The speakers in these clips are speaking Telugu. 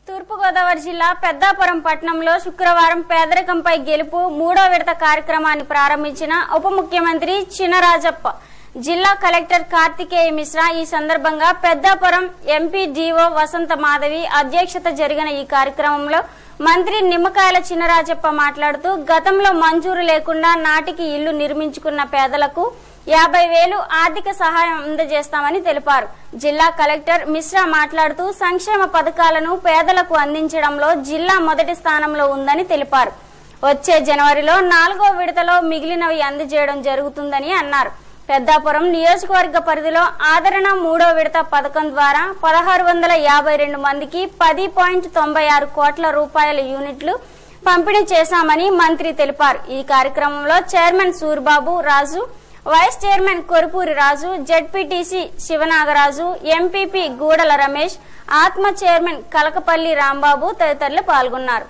తూర్పుగోదావరి జిల్లా పెద్దాపురం పట్టణంలో శుక్రవారం పేదరికంపై గెలుపు మూడో విడత కార్యక్రమాన్ని ప్రారంభించిన ఉప ముఖ్యమంత్రి చినరాజప్ప జిల్లా కలెక్టర్ కార్తికేయ మిశ్రా ఈ సందర్భంగా పెద్దాపురం ఎంపీ డిఓ వసంత మాధవి అధ్యక్షత జరిగిన ఈ కార్యక్రమంలో మంత్రి నిమ్మకాయల చినరాజప్ప మాట్లాడుతూ గతంలో మంజూరు లేకుండా నాటికి ఇల్లు నిర్మించుకున్న పేదలకు యాభై వేలు ఆర్థిక సహాయం అందజేస్తామని తెలిపారు జిల్లా కలెక్టర్ మిశ్రా మాట్లాడుతూ సంక్షేమ పథకాలను పేదలకు అందించడంలో జిల్లా మొదటి స్థానంలో ఉందని తెలిపారు వచ్చే జనవరిలో నాలుగో విడతలో మిగిలినవి అందజేయడం జరుగుతుందని అన్నారు పెద్దాపురం నియోజకవర్గ పరిధిలో ఆదరణ మూడో విడత పథకం ద్వారా పదహారు వందల యాభై రెండు మందికి పది పాయింట్ తొంభై ఆరు కోట్ల రూపాయల యూనిట్లు పంపిణీ చేశామని మంత్రి తెలిపారు ఈ కార్యక్రమంలో chairman Surbabu Raju vice chairman Korupuri Raju ZPTC Sivanagaraju MPP Gudala Ramesh ఆత్మ చైర్మన్ కలకపల్లి రాంబాబు తదితరులు పాల్గొన్నారు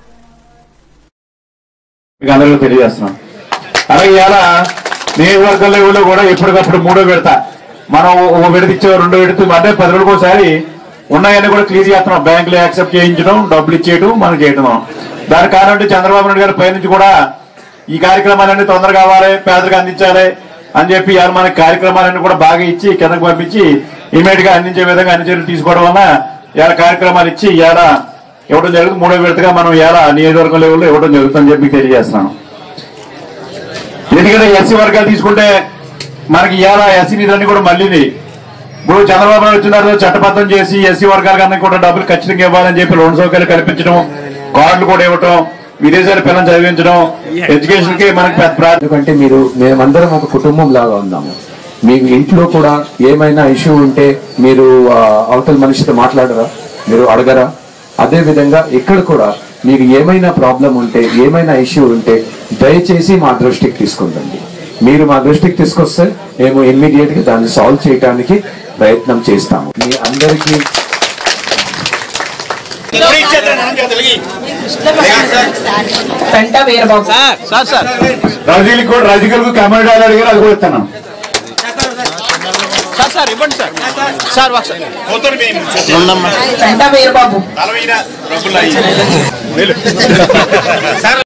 మీకు అందరికీ తెలియజేస్తున్నాం అలాగే ఇవాళ నియోజకవర్గ లెవెల్లో కూడా ఎప్పటికప్పుడు మూడో విడత మనం ఒక విడత ఇచ్చే రెండో విడత అంటే పది రోజులకు ఒకసారి ఉన్నాయని కూడా క్లియర్ చేస్తున్నాం బ్యాంకులు యాక్సెప్ట్ చేయించడం డబ్బులు ఇచ్చేయడం మనం చేయడం దానికి కారణం అంటే చంద్రబాబు నాయుడు గారి పైనుంచి కూడా ఈ కార్యక్రమాలన్నీ తొందరగా కావాలి పేదలకు అందించాలి అని చెప్పి ఇవాళ మన కార్యక్రమాలన్నీ కూడా బాగా ఇచ్చి కిందకు పంపించి ఇమీడియట్ గా అందించే విధంగా అన్ని చర్యలు తీసుకోవడం వల్ల ఇవాళ కార్యక్రమాలు ఇచ్చి ఇవాళ ఇవ్వడం జరుగుతుంది మూడో విడతగా మనం ఇవాళ నియోజకవర్గం లెవెల్లో ఇవ్వడం జరుగుతుందని చెప్పి మీకు తెలియజేస్తున్నాను ఎందుకంటే ఎస్సీ వర్గాలు తీసుకుంటే మనకి ఇవాళ ఎస్సీ నిధులన్నీ కూడా మళ్ళీది ఇప్పుడు చంద్రబాబు నాయుడు వచ్చిన తర్వాత చట్టబద్ధం చేసి ఎస్సీ వర్గాలకు అన్ని కూడా డబ్బులు ఖచ్చితంగా ఇవ్వాలని చెప్పి లోన్ సౌకర్యాలు కల్పించడం కార్డులు కూడా ఇవ్వటం విదేశాల పిల్లలు చదివించడం ఎడ్యుకేషన్ కి మనకి పెద్ద ప్రాధాన్యత ఎందుకంటే మీరు మేమందరం ఒక కుటుంబం లాగా ఉన్నాము మీ ఇంట్లో కూడా ఏమైనా ఇష్యూ ఉంటే మీరు ఆ, అవతల మనిషితో మాట్లాడరా మీరు అడగరా అదే విధంగా ఇక్కడ కూడా మీకు ఏమైనా ప్రాబ్లం ఉంటే ఏమైనా ఇష్యూ ఉంటే దయచేసి మా దృష్టికి తీసుకుందండి మీరు మా దృష్టికి తీసుకొస్తే మేము ఇమ్మీడియట్ గా దాన్ని సాల్వ్ చేయడానికి ప్రయత్నం చేస్తాము మీ అందరికీ Penta Veerababu sir sir sir రజీలకు కూడా రజీకులకు కమాండాలు అడిగారు అది కూడా ఇస్తాను సార్ సార్ ఇవ్వండి సార్ సార్ ఒకసారి ఉండమ్మా పెంట వీరబాబు సార్